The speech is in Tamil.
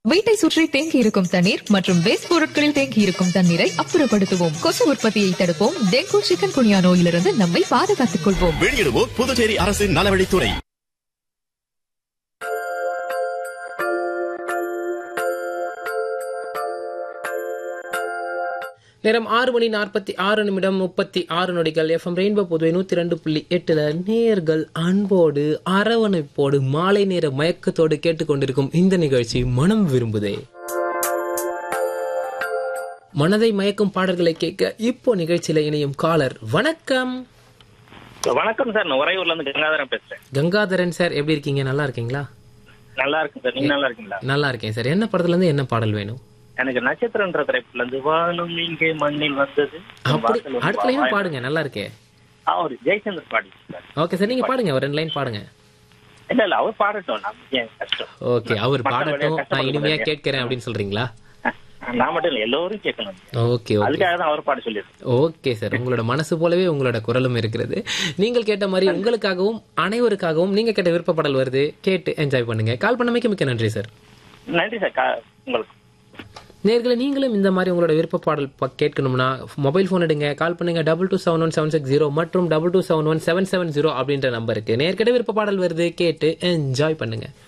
வீட்டை சுற்றி தேங்கி இருக்கும் தண்ணீர் மற்றும் வேஸ்ட் பொருட்களில் தேங்கி இருக்கும் தண்ணீரை அப்புறப்படுத்துவோம் கொசு உற்பத்தியை தடுப்போம் டெங்கு சிக்கன் குனியா நோயிலிருந்து நம்மை பாதுகாத்துக் கொள்வோம் வெளியிடுவோர் புதுச்சேரி அரசின் நலவழித்துறை நேரம் ஆறு மணி நாற்பத்தி ஆறு நிமிடம் முப்பத்தி ஆறு நொடிகள் எஃப்எம் ரெயின்போ புதுவை நூத்தி ரெண்டு புள்ளி எட்டுல நேர்கள் அன்போடு அரவணைப்போடு மாலை நேர மயக்கத்தோடு கேட்டுக்கொண்டிருக்கும் இந்த நிகழ்ச்சி மனம் விரும்புதே மனதை மயக்கும் பாடல்களை கேட்க இப்போ நிகழ்ச்சியில இணையும் காலர் வணக்கம் வணக்கம் சார் நான் உறையூர்ல இருந்து கங்காதரன் பேசுறேன் கங்காதரன் சார் எப்படி இருக்கீங்க நல்லா இருக்கீங்களா நல்லா இருக்கு சார் நீங்க நல்லா இருக்கீங்களா நல்லா இருக்கேன் சார் என்ன படத்துல இருந்து என்ன பாடல் வேணும் எனக்கு நட்சத்திரன்ற திரைப்படத்துல இருந்து வானம் இங்கே மண்ணில் வந்தது அப்படி வாசல் வந்து அடுத்த லைன் வாய்- பாடுங்க நல்லா இருக்கே அவர் ஜெயச்சந்திர பாடி சார் ஓகே சார் நீங்க பாடுங்க ஒரு ரெண்டு லைன் பாடுங்க இல்ல இல்ல அவர் பாடட்டும் நம்ம ஏன் கஷ்டம் ஓகே அவர் மத்தபடி பாடட்டும் நான் கஷ்டப்பட இனிமையா கூடாது. கேட்கிறேன் அப்படின்னு சொல்றீங்களா நான் மட்டும் இல்ல எல்லோரும் கேட்கணும் ஓகே ஓகே அதுக்காக தான் அவர் பாட சொல்லியிருக்கேன் ஓகே சார் உங்களோட மனசு போலவே உங்களோட குரலும் இருக்கிறது நீங்கள் கேட்ட மாதிரி உங்களுக்காகவும் அனைவருக்காகவும் நீங்க கேட்ட விருப்பப்படல் வருது கேட்டு என்ஜாய் பண்ணுங்க கால் பண்ணமைக்கு மிக்க நன்றி சார் நன்றி சார் கா- உங்களுக்கு நேர்களை நீங்களும் இந்த மாதிரி உங்களோட விருப்ப பாடல் ப- கேட்கணும்னா மொபைல் ஃபோன் எடுங்க கால் பண்ணுங்க double two seven one seven six zero மற்றும் double two seven one seven seven zero அப்படின்ற நம்பருக்கு நேர்கிட்ட விருப்ப பாடல் வருது கேட்டு என்ஜாய் பண்ணுங்க